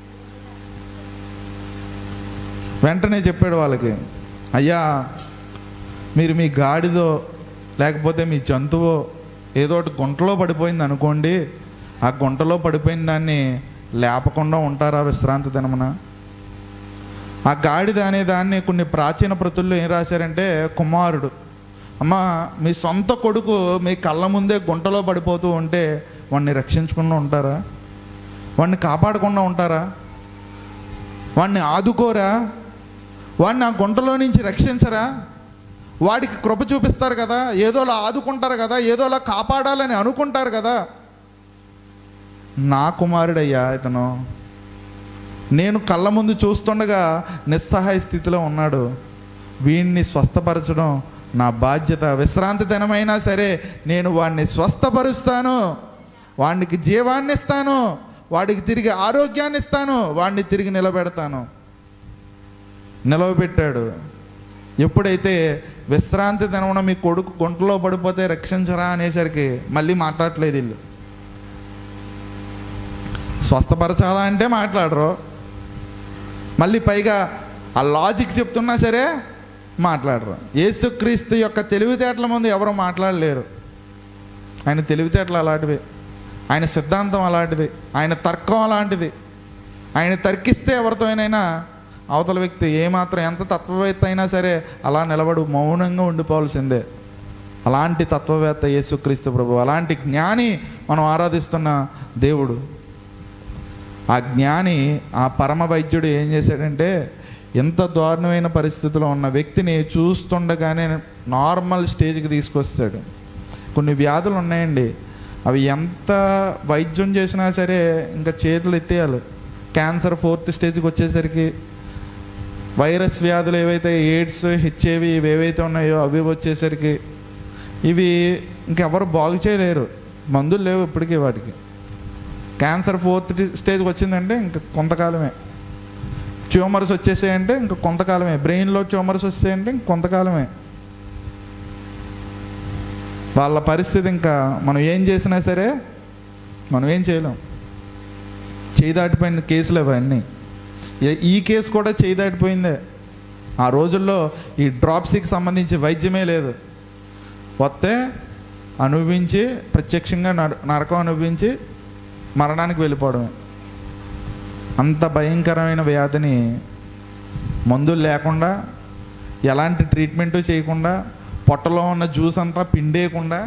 వెంటనే చెప్పాడు వాళ్ళకి అయ్యా మీరు మీ గాడిదో లేకపోతే మీ జంతువో ఏదో ఒకటి గుంటలో పడిపోయింది అనుకోండి ఆ గుంటలో పడిపోయిన దాన్ని లేపకుండా ఉంటారా విశ్రాంతి దినమున ఆ గాడిద అనే దాన్ని కొన్ని ప్రాచీన ప్రతుల్లో ఏం రాశారంటే కుమారుడు అమ్మ మీ సొంత కొడుకు మీ కళ్ళ ముందే గుంటలో పడిపోతూ ఉంటే వాడిని రక్షించకుండా ఉంటారా వాడిని కాపాడకుండా ఉంటారా వాడిని ఆదుకోరా వాడిని ఆ గుంటలో నుంచి రక్షించరా వాడికి కృప చూపిస్తారు కదా ఏదోలా ఆదుకుంటారు కదా ఏదోలా కాపాడాలని అనుకుంటారు కదా నా కుమారుడయ్యా ఇతను నేను కళ్ళ ముందు చూస్తుండగా నిస్సహాయ స్థితిలో ఉన్నాడు వీడిని స్వస్థపరచడం నా బాధ్యత విశ్రాంతి దినమైనా సరే నేను వాడిని స్వస్థపరుస్తాను వాడికి జీవాన్ని ఇస్తాను వాడికి తిరిగి ఆరోగ్యాన్ని ఇస్తాను వాడిని తిరిగి నిలబెడతాను నిలవబెట్టాడు ఎప్పుడైతే విశ్రాంతి దినమున మీ కొడుకు గుంటలో పడిపోతే రక్షించరా అనేసరికి మళ్ళీ మాట్లాడట్లేదు వీళ్ళు స్వస్థపరచాలా అంటే మాట్లాడరు మళ్ళీ పైగా ఆ లాజిక్ చెప్తున్నా సరే మాట్లాడరు యేసుక్రీస్తు యొక్క తెలివితేటల ముందు ఎవరు మాట్లాడలేరు ఆయన తెలివితేటలు అలాంటివి ఆయన సిద్ధాంతం అలాంటిది ఆయన తర్కం అలాంటిది ఆయన తర్కిస్తే ఎవరితోనైనా అవతల వ్యక్తి ఏమాత్రం ఎంత తత్వవేత్త అయినా సరే అలా నిలబడు మౌనంగా ఉండిపోవాల్సిందే అలాంటి తత్వవేత్త యేసుక్రీస్తు ప్రభు అలాంటి జ్ఞాని మనం ఆరాధిస్తున్న దేవుడు ఆ జ్ఞాని ఆ పరమ వైద్యుడు ఏం చేశాడంటే ఎంత దారుణమైన పరిస్థితిలో ఉన్న వ్యక్తిని చూస్తుండగానే నార్మల్ స్టేజ్కి తీసుకొస్తాడు కొన్ని వ్యాధులు ఉన్నాయండి అవి ఎంత వైద్యం చేసినా సరే ఇంకా చేతులు ఎత్తేయాలి క్యాన్సర్ ఫోర్త్ స్టేజ్కి వచ్చేసరికి వైరస్ వ్యాధులు ఏవైతే ఎయిడ్స్ హెచ్ఐవి ఇవి ఏవైతే ఉన్నాయో అవి వచ్చేసరికి ఇవి ఇంకెవరు బాగు చేయలేరు మందులు లేవు ఇప్పటికీ వాటికి క్యాన్సర్ ఫోర్త్ స్టేజ్కి వచ్చిందంటే ఇంకా కొంతకాలమే ట్యూమర్స్ వచ్చేసాయంటే ఇంకా కొంతకాలమే బ్రెయిన్లో ట్యూమర్స్ వచ్చాయంటే ఇంక కొంతకాలమే వాళ్ళ పరిస్థితి ఇంకా మనం ఏం చేసినా సరే మనం ఏం చేయలేం చేయి దాటిపోయిన కేసులు అవన్నీ ఈ- ఈ కేసు కూడా చేయి దాటిపోయిందే ఆ రోజుల్లో ఈ డ్రాప్సీకి సంబంధించి వైద్యమే లేదు వస్తే అనుభవించి ప్రత్యక్షంగా నర- నరకం అనుభవించి మరణానికి వెళ్ళిపోవడమే అంత భయంకరమైన వ్యాధిని మందులు లేకుండా ఎలాంటి ట్రీట్మెంటు చేయకుండా పొట్టలో ఉన్న జ్యూస్ అంతా పిండేయకుండా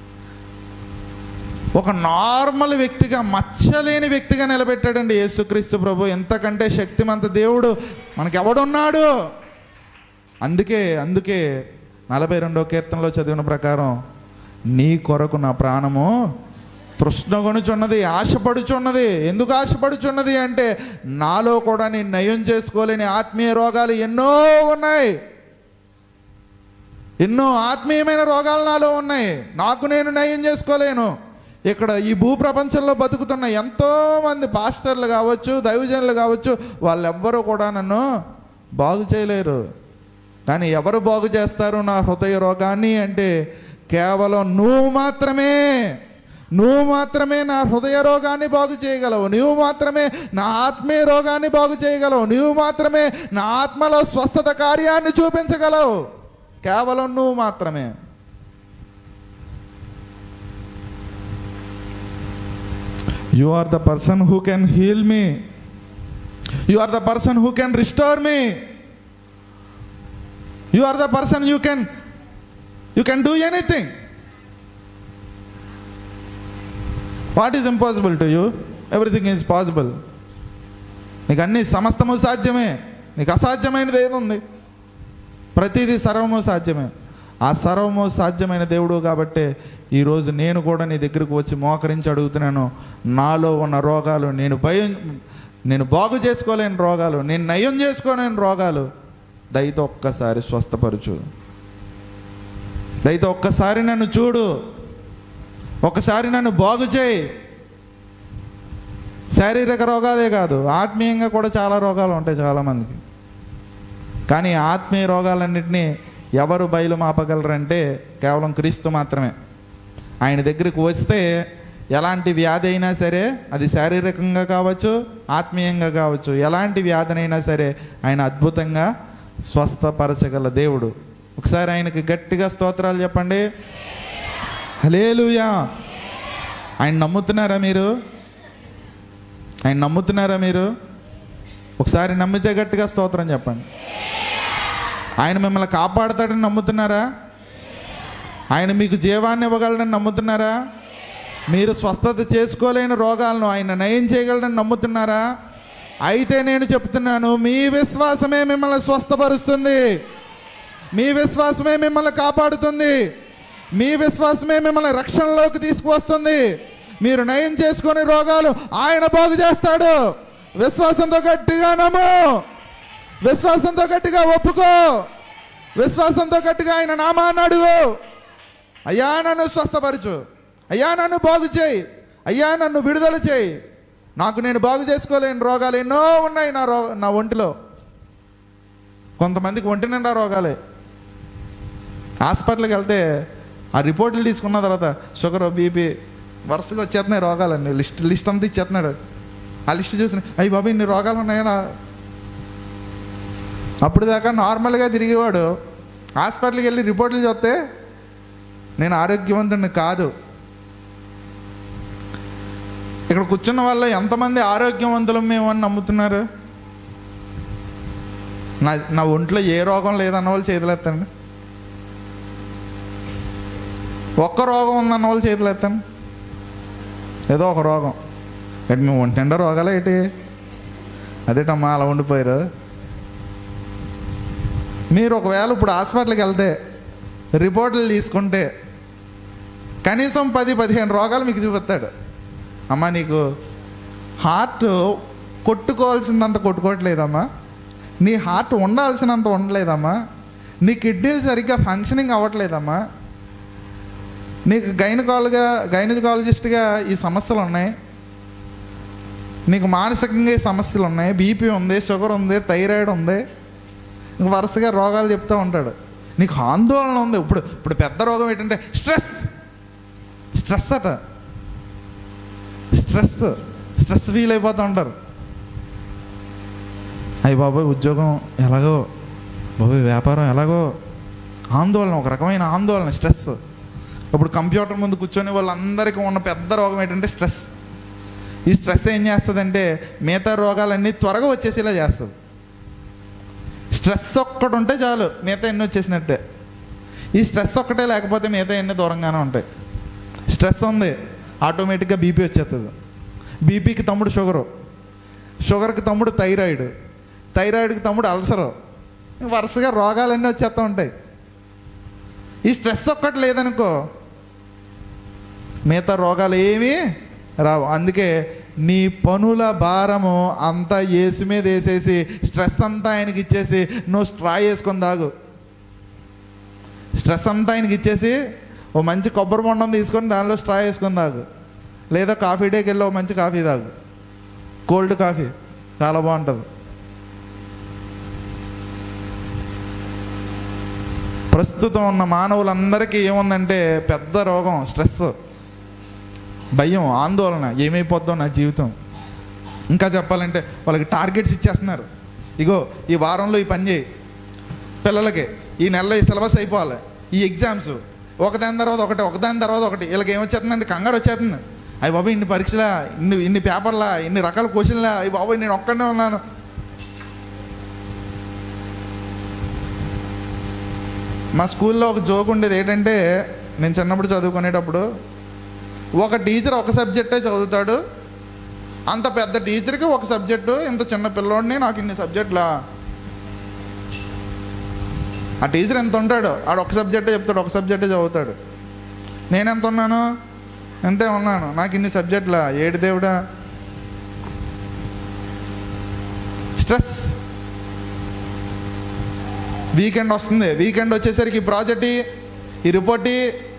ఒక నార్మల్ వ్యక్తిగా మచ్చలేని వ్యక్తిగా నిలబెట్టాడండి యేసుక్రీస్తు ప్రభు ఎంతకంటే శక్తిమంత దేవుడు మనకి ఎవడున్నాడు అందుకే అందుకే నలభై రెండో కీర్తనలో చదివిన ప్రకారం నీ కొరకు నా ప్రాణము తృష్ణగొనుచున్నది ఆశపడుచున్నది ఎందుకు ఆశపడుచున్నది అంటే నాలో కూడా నేను నయం చేసుకోలేని ఆత్మీయ రోగాలు ఎన్నో ఉన్నాయి ఎన్నో ఆత్మీయమైన రోగాలు నాలో ఉన్నాయి నాకు నేను నయం చేసుకోలేను ఇక్కడ ఈ భూ ప్రపంచంలో బతుకుతున్న ఎంతో మంది పాస్టర్లు కావచ్చు దైవజనులు కావచ్చు వాళ్ళెవ్వరూ కూడా నన్ను బాగు చేయలేరు కానీ ఎవరు బాగు చేస్తారు నా హృదయ రోగాన్ని అంటే కేవలం నువ్వు మాత్రమే నువ్వు మాత్రమే నా హృదయ రోగాన్ని బాగు చేయగలవు నువ్వు మాత్రమే నా ఆత్మీయ రోగాన్ని బాగు చేయగలవు నువ్వు మాత్రమే నా ఆత్మలో స్వస్థత కార్యాన్ని చూపించగలవు కేవలం నువ్వు మాత్రమే you are the person who can heal me you are the person who can restore me you are the person you can you can do anything what is impossible to you everything is possible నీకు అన్ని సమస్తము సాధ్యమే నీకు అసాధ్యమైనది ఏముంది ప్రతిదీ సర్వము సాధ్యమే ఆ సర్వము సాధ్యమైన దేవుడు కాబట్టే ఈరోజు నేను కూడా నీ దగ్గరకు వచ్చి మోకరించి అడుగుతున్నాను నాలో ఉన్న రోగాలు నేను భయం నేను బాగు చేసుకోలేని రోగాలు నేను నయం చేసుకోలేని రోగాలు దయతో ఒక్కసారి స్వస్థపరచు దయతో ఒక్కసారి నన్ను చూడు ఒకసారి నన్ను బాగు చేయి శారీరక రోగాలే కాదు ఆత్మీయంగా కూడా చాలా రోగాలు ఉంటాయి చాలామందికి కానీ ఆత్మీయ రోగాలన్నింటినీ ఎవరు బయలు మాపగలరంటే కేవలం క్రీస్తు మాత్రమే ఆయన దగ్గరికి వస్తే ఎలాంటి వ్యాధి అయినా సరే అది శారీరకంగా కావచ్చు ఆత్మీయంగా కావచ్చు ఎలాంటి వ్యాధినైనా సరే ఆయన అద్భుతంగా స్వస్థపరచగల దేవుడు ఒకసారి ఆయనకి గట్టిగా స్తోత్రాలు చెప్పండి హలేలుయా ఆయన నమ్ముతున్నారా మీరు ఆయన నమ్ముతున్నారా మీరు ఒకసారి నమ్మితే గట్టిగా స్తోత్రం చెప్పండి ఆయన మిమ్మల్ని కాపాడతాడని నమ్ముతున్నారా ఆయన మీకు జీవాన్ని ఇవ్వగలడని నమ్ముతున్నారా మీరు స్వస్థత చేసుకోలేని రోగాలను ఆయన నయం చేయగలడని నమ్ముతున్నారా అయితే నేను చెప్తున్నాను మీ విశ్వాసమే మిమ్మల్ని స్వస్థపరుస్తుంది మీ విశ్వాసమే మిమ్మల్ని కాపాడుతుంది మీ విశ్వాసమే మిమ్మల్ని రక్షణలోకి తీసుకువస్తుంది మీరు నయం చేసుకునే రోగాలు ఆయన బాగు చేస్తాడు విశ్వాసంతో గట్టిగా నమ్ము విశ్వాసంతో గట్టిగా ఒప్పుకో విశ్వాసంతో గట్టిగా ఆయన నామాన్ని అడుగు అయ్యా నన్ను స్వస్థపరచు అయ్యా నన్ను బాగు చేయి అయ్యా నన్ను విడుదల చేయి నాకు నేను బాగు చేసుకోలేని రోగాలు ఎన్నో ఉన్నాయి నా రో నా ఒంటిలో కొంతమందికి ఒంటి నిండా రోగాలే హాస్పిటల్కి వెళ్తే ఆ రిపోర్ట్లు తీసుకున్న తర్వాత షుగర్ బీపీ వరుసగా వచ్చేస్తున్నాయి రోగాలన్నీ లిస్ట్ లిస్ట్ అంతా ఇచ్చేస్తున్నాడు ఆ లిస్ట్ చూసిన అయ్యి బాబు ఇన్ని రోగాలు ఉన్నాయా అప్పుడు దాకా నార్మల్గా తిరిగేవాడు హాస్పిటల్కి వెళ్ళి రిపోర్ట్లు చూస్తే నేను ఆరోగ్యవంతుడిని కాదు ఇక్కడ కూర్చున్న వాళ్ళు ఎంతమంది ఆరోగ్యవంతులు మేము అని నమ్ముతున్నారు నా నా ఒంట్లో ఏ రోగం లేదన్న వాళ్ళు చేతులు ఎత్తండి ఒక్క రోగం ఉందన్న వాళ్ళు చేతులు ఎత్తండి ఏదో ఒక రోగం ఎటు మేము ఒంటి నిండా రోగాలు ఏంటి అదేటమ్మా అలా ఉండిపోయారు మీరు ఒకవేళ ఇప్పుడు హాస్పిటల్కి వెళ్తే రిపోర్ట్లు తీసుకుంటే కనీసం పది పదిహేను రోగాలు మీకు చూపిస్తాడు అమ్మా నీకు హార్ట్ కొట్టుకోవాల్సిందంత కొట్టుకోవట్లేదమ్మా నీ హార్ట్ ఉండాల్సినంత ఉండలేదమ్మా నీ కిడ్నీలు సరిగ్గా ఫంక్షనింగ్ అవ్వట్లేదమ్మా నీకు గైనకాలుగా గైనకాలజిస్ట్గా ఈ సమస్యలు ఉన్నాయి నీకు మానసికంగా ఈ సమస్యలు ఉన్నాయి బీపీ ఉంది షుగర్ ఉంది థైరాయిడ్ ఉంది ఇంక వరుసగా రోగాలు చెప్తూ ఉంటాడు నీకు ఆందోళన ఉంది ఇప్పుడు ఇప్పుడు పెద్ద రోగం ఏంటంటే స్ట్రెస్ స్ట్రెస్ అట స్ట్రెస్ స్ట్రెస్ ఫీల్ అయిపోతూ ఉంటారు అయ్యి బాబాయ్ ఉద్యోగం ఎలాగో బాబాయ్ వ్యాపారం ఎలాగో ఆందోళన ఒక రకమైన ఆందోళన స్ట్రెస్ ఇప్పుడు కంప్యూటర్ ముందు కూర్చొని వాళ్ళందరికీ ఉన్న పెద్ద రోగం ఏంటంటే స్ట్రెస్ ఈ స్ట్రెస్ ఏం చేస్తుందంటే మిగతా రోగాలన్నీ త్వరగా వచ్చేసేలా చేస్తుంది స్ట్రెస్ ఒక్కటి ఉంటే చాలు మిగతా ఎన్ని వచ్చేసినట్టే ఈ స్ట్రెస్ ఒక్కటే లేకపోతే మిగతా ఎన్ని దూరంగానే ఉంటాయి స్ట్రెస్ ఉంది ఆటోమేటిక్గా బీపీ వచ్చేస్తుంది బీపీకి తమ్ముడు షుగరు షుగర్కి తమ్ముడు థైరాయిడ్ థైరాయిడ్కి తమ్ముడు అల్సరు వరుసగా రోగాలన్నీ వచ్చేస్తూ ఉంటాయి ఈ స్ట్రెస్ ఒక్కటి లేదనుకో మిగతా రోగాలు ఏమీ రావు అందుకే నీ పనుల భారము అంతా ఏసు మీద వేసేసి స్ట్రెస్ అంతా ఆయనకి ఇచ్చేసి నువ్వు స్ట్రా వేసుకొని దాగు స్ట్రెస్ అంతా ఆయనకి ఇచ్చేసి ఓ మంచి కొబ్బరి బొండం తీసుకొని దానిలో స్ట్రా వేసుకొని తాగు లేదా కాఫీ డేకి వెళ్ళి ఓ మంచి కాఫీ తాగు కోల్డ్ కాఫీ చాలా బాగుంటుంది ప్రస్తుతం ఉన్న మానవులందరికీ ఏముందంటే పెద్ద రోగం స్ట్రెస్ భయం ఆందోళన ఏమైపోద్దో నా జీవితం ఇంకా చెప్పాలంటే వాళ్ళకి టార్గెట్స్ ఇచ్చేస్తున్నారు ఇగో ఈ వారంలో ఈ పని చేయి పిల్లలకి ఈ నెలలో ఈ సిలబస్ అయిపోవాలి ఈ ఎగ్జామ్స్ ఒకదాని తర్వాత ఒకటి ఒకదాని తర్వాత ఒకటి వీళ్ళకి ఏమొచ్చేస్తుందంటే కంగారు వచ్చేస్తుంది అయ్యి బాబు ఇన్ని పరీక్షలా ఇన్ని ఇన్ని పేపర్లా ఇన్ని రకాల క్వశ్చన్లా అయ్యి బాబు నేను ఒక్కడనే ఉన్నాను మా స్కూల్లో ఒక జోక్ ఉండేది ఏంటంటే నేను చిన్నప్పుడు చదువుకునేటప్పుడు ఒక టీచర్ ఒక సబ్జెక్టే చదువుతాడు అంత పెద్ద టీచర్కి ఒక సబ్జెక్టు ఇంత చిన్న పిల్లోడిని నాకు ఇన్ని సబ్జెక్టులా ఆ టీచర్ ఎంత ఉంటాడు ఆడు ఒక సబ్జెక్టే చెప్తాడు ఒక సబ్జెక్టే చదువుతాడు నేను ఎంత ఉన్నాను ఎంతే ఉన్నాను నాకు ఇన్ని సబ్జెక్టులా ఏడు దేవుడా స్ట్రెస్ వీకెండ్ వస్తుంది వీకెండ్ వచ్చేసరికి ఈ ప్రాజెక్ట్ ఈ రిపోర్ట్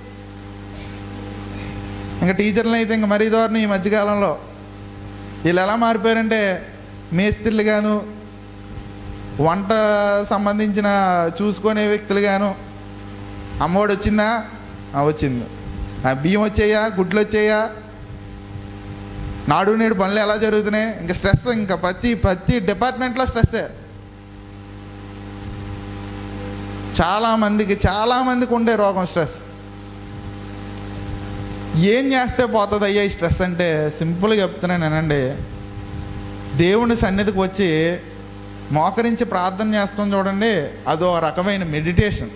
ఇంకా టీచర్లు అయితే ఇంకా మరీ దారుణం ఈ మధ్యకాలంలో వీళ్ళు ఎలా మారిపోయారంటే మేస్త్రీలు గాను వంట సంబంధించిన చూసుకునే వ్యక్తులు గాను అమ్మఒడి వచ్చిందా ఆ, వచ్చింది ఆ బియ్యం వచ్చాయా గుడ్లు వచ్చాయా నాడు నేడు పనులు ఎలా జరుగుతున్నాయి ఇంకా స్ట్రెస్ ఇంకా ప్రతి ప్రతి డిపార్ట్మెంట్లో స్ట్రెస్సే చాలామందికి చాలామందికి ఉండే రోగం స్ట్రెస్ ఏం చేస్తే పోతుంది అయ్యా ఈ స్ట్రెస్ అంటే సింపుల్గా చెప్తున్నానేనండి దేవుని సన్నిధికి వచ్చి మోకరించి ప్రార్థన చేస్తాం చూడండి అదో రకమైన మెడిటేషన్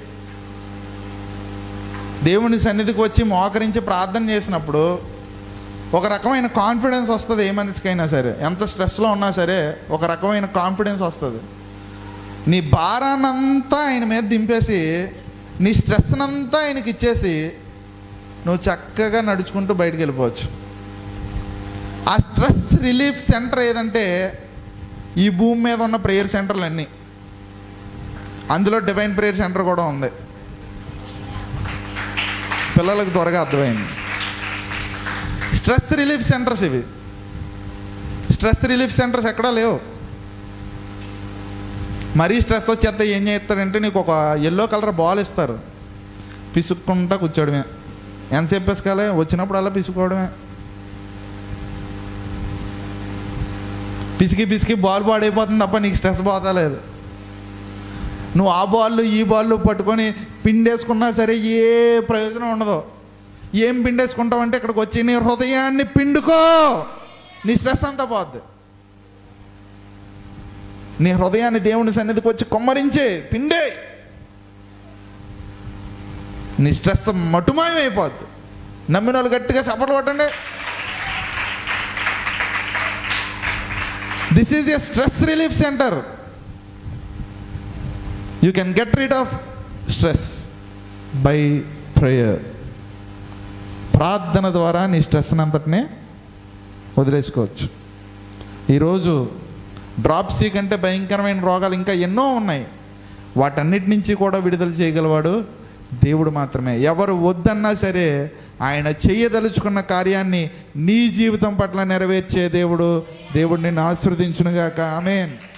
దేవుని సన్నిధికి వచ్చి మోకరించి ప్రార్థన చేసినప్పుడు ఒక రకమైన కాన్ఫిడెన్స్ వస్తుంది ఏ మనిషికైనా సరే ఎంత స్ట్రెస్లో ఉన్నా సరే ఒక రకమైన కాన్ఫిడెన్స్ వస్తుంది నీ భారాన్నంతా ఆయన మీద దింపేసి నీ స్ట్రెస్నంతా ఆయనకి ఇచ్చేసి నువ్వు చక్కగా నడుచుకుంటూ బయటికి వెళ్ళిపోవచ్చు ఆ స్ట్రెస్ రిలీఫ్ సెంటర్ ఏదంటే ఈ భూమి మీద ఉన్న ప్రేయర్ సెంటర్లు అన్నీ అందులో డివైన్ ప్రేయర్ సెంటర్ కూడా ఉంది పిల్లలకు త్వరగా అర్థమైంది స్ట్రెస్ రిలీఫ్ సెంటర్స్ ఇవి స్ట్రెస్ రిలీఫ్ సెంటర్స్ ఎక్కడా లేవు మరీ స్ట్రెస్ వచ్చేస్తే ఏం చేస్తారంటే నీకు ఒక ఎల్లో కలర్ బాల్ ఇస్తారు పిసుక్కుంటా కూర్చోవడమే ఎంతసేపు పిసకాలి వచ్చినప్పుడు అలా పిసుకోవడమే పిసికి పిసికి బాల్ పాడైపోతుంది తప్ప నీకు స్ట్రెస్ పోతలేదు నువ్వు ఆ బాళ్ళు ఈ బాళ్ళు పట్టుకొని పిండేసుకున్నా సరే ఏ ప్రయోజనం ఉండదు ఏం పిండేసుకుంటావు అంటే ఇక్కడికి వచ్చి నీ హృదయాన్ని పిండుకో నీ స్ట్రెస్ అంతా పోద్ది నీ హృదయాన్ని దేవుని సన్నిధికి వచ్చి కొమ్మరించే పిండే నీ స్ట్రెస్ మటుమాయమైపోద్ది నమ్మిన వాళ్ళు గట్టిగా చప్పట్లు కొట్టండి this is a stress relief center you can get rid of stress by prayer ప్రార్థన ద్వారా నీ స్ట్రెస్ అంతటినే వదిలేసుకోవచ్చు ఈరోజు డ్రాప్సీ కంటే భయంకరమైన రోగాలు ఇంకా ఎన్నో ఉన్నాయి వాటన్నిటి నుంచి కూడా విడుదల చేయగలవాడు దేవుడు మాత్రమే ఎవరు వద్దన్నా సరే ఆయన చేయదలుచుకున్న కార్యాన్ని నీ జీవితం పట్ల నెరవేర్చే దేవుడు దేవుడు నిన్ను ఆశీర్వదించునుగాక ఆమెన్